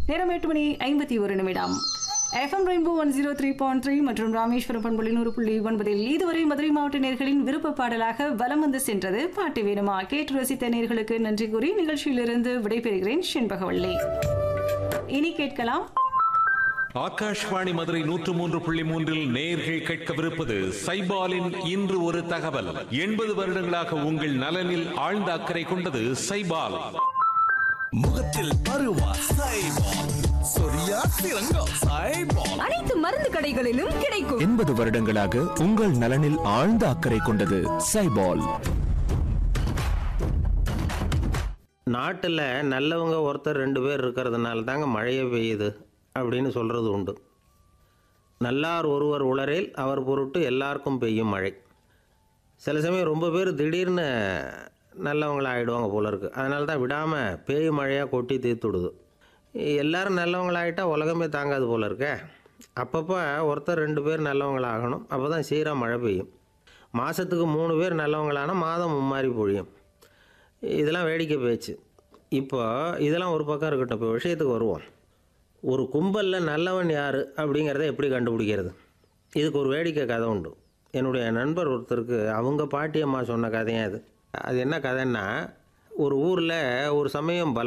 நேரம் எட்டு மணி ஐம்பத்தி ஒரு நிமிடம் FM rainbow one zero three point three மற்றும் ராமேஸ்வரம் பண்புள்ளி நூறு புள்ளி ஒன்பதில் இதுவரை மதுரை மாவட்ட நேர்களின் விருப்ப பாடலாக வலம் வந்து சென்றது பாட்டு வேணுமா கேட்டு ரசித்த நேர்களுக்கு நன்றி கூறி நிகழ்ச்சியிலிருந்து விடைபெறுகிறேன் செண்பகவள்ளி இனி கேட்கலாம் ஆகாஷ்வாணி மதுரை நூற்று மூன்று புள்ளி மூன்றில் நேர்கள் கேட்கவிருப்பது சைபாலின் இன்று ஒரு தகவல் எண்பது வருடங்களாக உங்கள் நலனில் ஆழ்ந்த அக்கறை கொண்டது சைபால் முகத்தில் பருவா சைபால் சொரியா சிறங்கம் சைபால் அனைத்து மருந்து கடைகளிலும் கிடைக்கும் எண்பது வருடங்களாக உங்கள் நலனில் ஆழ்ந்த அக்கறை கொண்டது சைபால் நாட்டில் நல்லவங்க ஒருத்தர் ரெண்டு பேர் இருக்கிறதுனால தாங்க மழையே பெய்யுது அப்படின்னு சொல்கிறது உண்டு நல்லார் ஒருவர் உளரேல் அவர் பொருட்டு எல்லாருக்கும் பெய்யும் மழை சில சமயம் ரொம்ப பேர் திடீர்னு நல்லவங்களா ஆகிடுவாங்க போல இருக்கு அதனால தான் விடாமல் பேய் மழையாக கொட்டி தீர்த்து விடுது எல்லாரும் நல்லவங்களாயிட்டா உலகமே தாங்காது போல இருக்கே அப்பப்போ ஒருத்தர் ரெண்டு பேர் நல்லவங்களாகணும் அப்போ தான் சீராக மழை பெய்யும் மாதத்துக்கு மூணு பேர் நல்லவங்களானா மாதம் மும்மாரி பொழியும் இதெல்லாம் வேடிக்கை பேச்சு இப்போ இதெல்லாம் ஒரு பக்கம் இருக்கட்டும் இப்போ விஷயத்துக்கு வருவோம் ஒரு கும்பலில் நல்லவன் யார் அப்படிங்கிறத எப்படி கண்டுபிடிக்கிறது இதுக்கு ஒரு வேடிக்கை கதை உண்டு என்னுடைய நண்பர் ஒருத்தருக்கு அவங்க பாட்டியம்மா சொன்ன கதையும் அது அது என்ன கதைன்னா ஒரு ஊரில் ஒரு சமயம் பல